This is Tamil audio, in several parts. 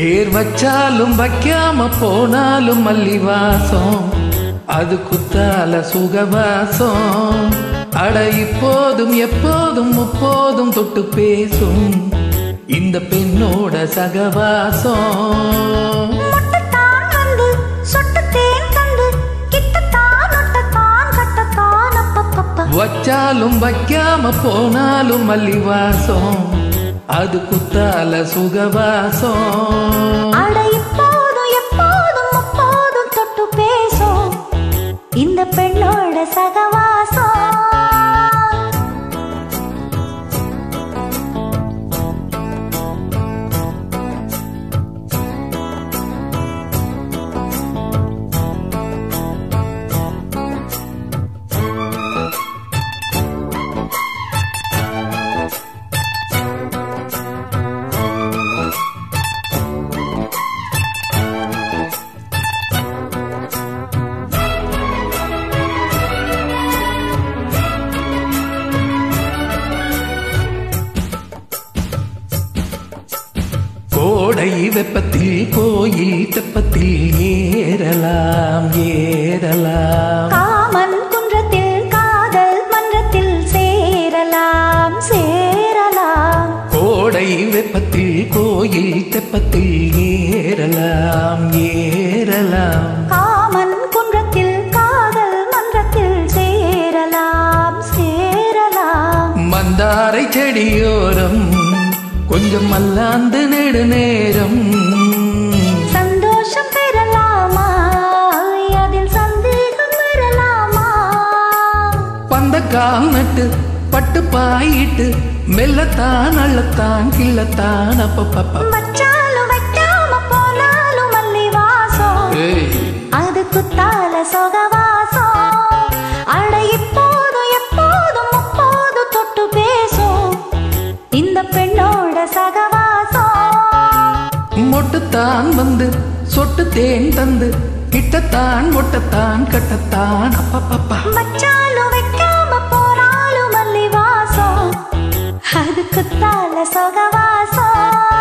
பேர் வச்சாலும் வைக்காம போனாலும் மல்லி வாசம் அது குத்தால சுகவாசம் அட இப்போதும் எப்போதும் முப்போதும் தொட்டு பேசும் இந்த பெண்ணோட சகவாசம் முட்டத்தான் வந்து சொட்டத்தேன் தந்து கிட்டத்தான் ஒட்டத்தான் கட்டத்தான் அப்பப்பப்பா வச்சாலும் வைக்காம போனாலும் மல்லி வாசம் அது குத்தால சுகவாசம் அட இப்போதும் எப்போதும் முப்போதும் தொட்டு பேசும் இந்த பெண்ணோட சகவாசம் கோடை வெப்பத்தில் கோயில் தெப்பத்தில் ஏறலாம் ஏறலாம் காமன் குன்றத்தில் காதல் மன்றத்தில் சேரலாம் சேரலாம் கோடை வெப்பத்தில் கோயில் தெப்பத்தில் ஏறலாம் ஏறலாம் காமன் குன்றத்தில் காதல் மன்றத்தில் சேரலாம் சேரலாம் மந்தாரை செடியோரம் கொஞ்சம் மல்லாந்து நெடுநேரம் சந்தோஷம் பெறலாமா அதில் சந்தேகம் வரலாமா பந்தக்கால் நட்டு பட்டு பாயிட்டு மெல்லத்தான் அள்ளத்தான் கிள்ளத்தான் அப்பப்பப்ப வச்சாலும் வைக்காம போனாலும் மல்லி வாசம் ஏய் அது குத்தால சொகவாசம் அட இப்போதும் எப்போதும் முப்போதும் தொட்டு பேசும் இந்த பெண்ணோட சகவாசம் மொட்டுத்தான் வந்து சொட்டு தேன் தந்து கிட்டத்தான் ஒட்டத்தான் கட்டத்தான் அப்பப்பப்பா வச்சாலும் வைக்காம போனாலும் மல்லி வாசம் அது குத்தால சொகவாசம்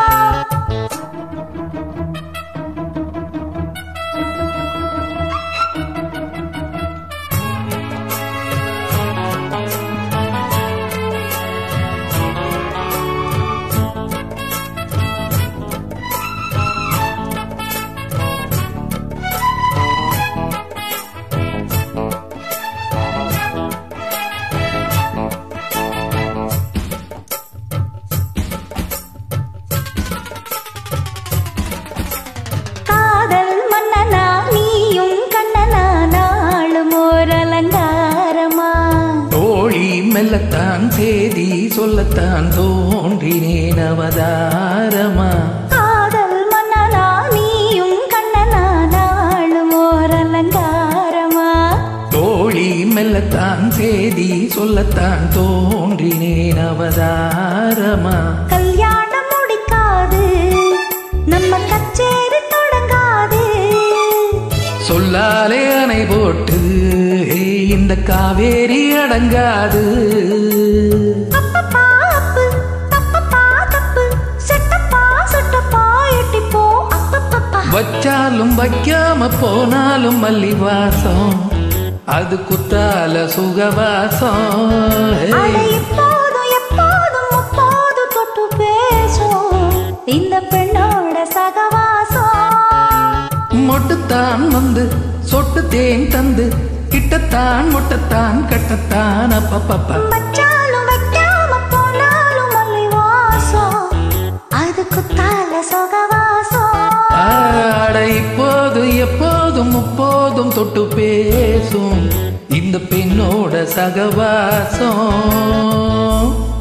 காதல் மன்னனா நீயும் கண்ணனா நாளும் ஓர் அலங்காரமா தோழி மெல்லத்தான் சேதி சொல்லத்தான் தோன்றினேன் அவதாரமா காதல் மன்னனா நீயும் கண்ணனா நாளும் ஓர் அலங்காரமா தோழி மெல்லத்தான் சேதி சொல்லத்தான் தோன்றினேன் அவதாரமா கல்யாணம் முடிக்காது நம்ம கச்சேரி தொடங்காது சொல்லாலே அணை போட்டு ஏய், இந்த காவேரி அடங்காது அப்பப்பா அப்பு தப்பப்பா தப்பு செட்டப்பா சுட்டப்பா எட்டிப்போ அப்பப்பப்பா வச்சாலும் வைக்காம போனாலும் மல்லி வாசம் அது குத்தால சுகவாசம் அட ஏய். இப்போதும் எப்போதும் முப்போதும் தொட்டு பேசும் இந்த பெண்ணோட சகவாசம் மொட்டுத்தான் வந்து சொட்டு தேன் தந்து கிட்டத்தான் முட்டத்தான் கட்டத்தான் அப்பப்பப்பா வச்சாலும் வைக்காம போனாலும் மல்லி வாசம் அது குத்தால சகவாசம் ஆட இப்போதும் எப்போதும் முப்போதும் தொட்டு பேசும் இந்த பெண்ணோட சகவாசம்